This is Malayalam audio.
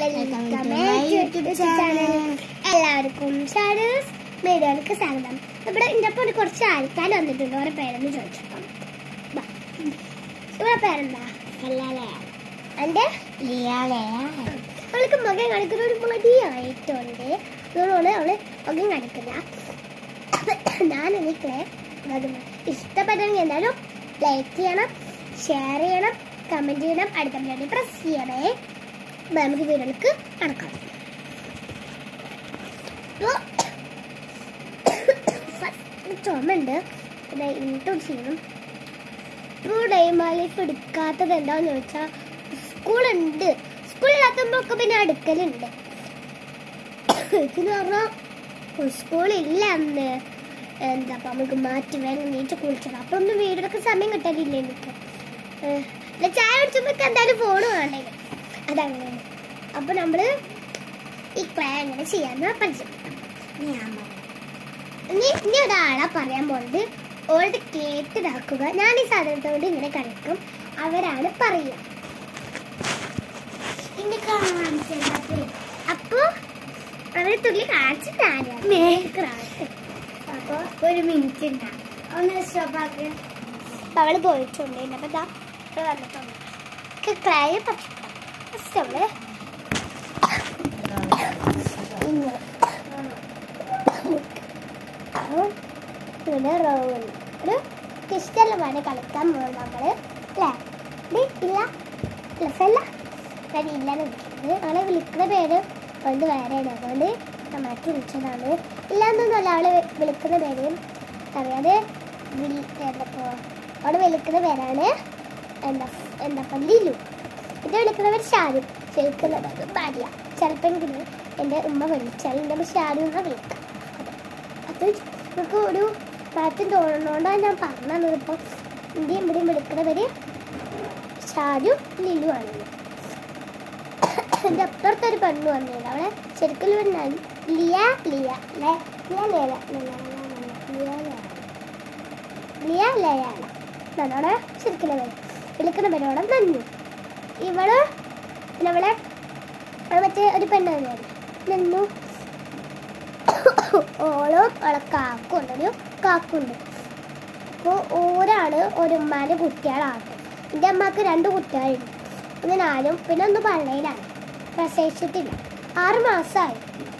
വെൽക്കം യൂട്യൂബ് ചാനൽ എല്ലാവർക്കും ഷാഡേഴ്സ് വീഡിയോയിലേക്ക് സ്വാഗതം ഇവിടെ എൻ്റെ ഒപ്പം കുറച്ച് ആൾക്കാർ വന്നിട്ടുണ്ട് ഓരോ പേരെന്ന് ചോദിച്ചപ്പം ബാ. ഇവരുടെ പേരെന്താ എൻ്റെ അവൾക്ക് മകൻ കാണിക്കുന്ന ഒരു മടിയായിട്ടുണ്ട് അതുകൊണ്ടാണ് അവള് മകൻ കാണിക്കില്ല ഞാൻ എനിക്കേ ഇഷ്ടപ്പെട്ടെങ്കിൽ എന്തായാലും ലൈക്ക് ചെയ്യണം ഷെയർ ചെയ്യണം കമന്റ് ചെയ്യണം അടുത്ത വീഡിയോ പ്രസ് ചെയ്യണേ അപ്പൊ നമുക്ക് വീഡിയോക്ക് കടക്കാം ചുമണ്ട് ഇൻട്രോ ചെയ്യണം ഇപ്പോൾ ഡൈമാ ലൈഫ് എടുക്കാത്തത് എന്താന്ന് ചോദിച്ചാൽ സ്കൂളുണ്ട് സ്കൂളില്ലാത്തപ്പോഴൊക്കെ പിന്നെ അടുക്കലുണ്ട് ഇതെന്ന് പറഞ്ഞാൽ സ്കൂളില്ല അന്ന് എന്താ നമുക്ക് മാറ്റി വേണം നീച്ച് കുളിച്ചത് അപ്പൊ ഒന്നും വീടെടുക്കാൻ സമയം കിട്ടാനില്ല എനിക്ക് ഏഹ്, പിന്നെ ചായ കുടിച്ചപ്പോ എന്തായാലും ഫോണ് വേണ്ടേ അതങ്ങനെ അപ്പൊ നമ്മള് ഈ ക്ലേ എങ്ങനെ ചെയ്യാന്ന് പരിചയപ്പെടാം ഞാൻ പറയാം. ഇനി ഇനി ഒരാളാ പറയാൻ പോകുന്നത് ഓൾഡ് കേട്ടിതാക്കുക ഞാൻ ഈ സാധനത്തോട് ഇങ്ങനെ കളിക്കും അവരാണ് പറയുക ഇനി കാണിച്ചത് അപ്പൊ അവര് തുള്ളി കാണിച്ചു ഞാനാണ് അപ്പൊ ഒരു മിനിറ്റ് ഉണ്ടാവും ഒന്ന് സ്റ്റോപ്പാക്ക് അപ്പൊ അവള് പോയിട്ടുണ്ട് അപ്പൊ ദാ ഇവിടെ വന്നിട്ടുണ്ട് ക്ലായ ഫസ്റ്റ് അവള് ഇങ്ങനെ ഇവിടെ റോൾ ഒരു ഇഷ്ടമുള്ളതാണ് കളിക്കാൻ പോകുന്നത് നമ്മള് അല്ലേ ഡി, ഇല്ല പ്ലസല്ല ഞാൻ ഇല്ലാന്ന് വിളിക്കുന്നത് അവളെ വിളിക്കുന്ന പേര് കൊണ്ട് വേറെയാണ് അതുകൊണ്ട് ഞാൻ മാറ്റി വിളിച്ചതാണ് ഇല്ലാന്നൊന്നുമല്ല അവള് വിളിക്കുന്ന പേര് അറിയാതെ വിളി എന്താ അവള് വിളിക്കുന്ന പേരാണ് എന്താ എന്താ ലിലു ഇത് വിളിക്കുന്നവർ ഷാരു വിളിക്കുന്നത് ഭാര്യ ചിലപ്പോഴെങ്കിലും എൻ്റെ ഉമ്മ വിളിച്ചാൽ എൻ്റെ അമ്മ ഷാരു എന്നാണ് വിളിക്കുക അത് നമുക്ക് ഒരു മാറ്റം തോന്നുന്നതുകൊണ്ടാണ് ഞാൻ പറഞ്ഞത് ഇപ്പോൾ ഇന്ത്യയും ഇവിടെയും വിളിക്കുന്നവര് ഷാരു ലിലു ആണെന്ന് എൻ്റെ അപ്പുറത്തെ ഒരു പെണ്ണു വന്നില്ല അവളെ ശരിക്കും ഒരു ന- ലിയ ലിയ ലെ ലിയ ലേല ലിയ ലിയ ലിയ ലയാണ് നല്ലോണെ ശരിക്കും പേര് വിളിക്കുന്ന പേരോടെ നന്നു ഇവള് പിന്നെ അവളെ അവളെ മറ്റേ ഒരു പെണ്ണ് തന്നെയാണ് നന്നു ഓളും അവളെ കാക്കുണ്ട് ഒരു കാക്കുണ്ട് അപ്പോൾ ഓരാണ് ഒരു ഉമ്മാൻ്റെ കുട്ടികളാണ് എൻ്റെ അമ്മക്ക് രണ്ട് കുട്ടികളുണ്ട് ഒന്ന് നാലും പിന്നെ ഒന്ന് പള്ളയിലാണ് പ്രസവിച്ചിട്ടില്ല ആറ് മാസമായി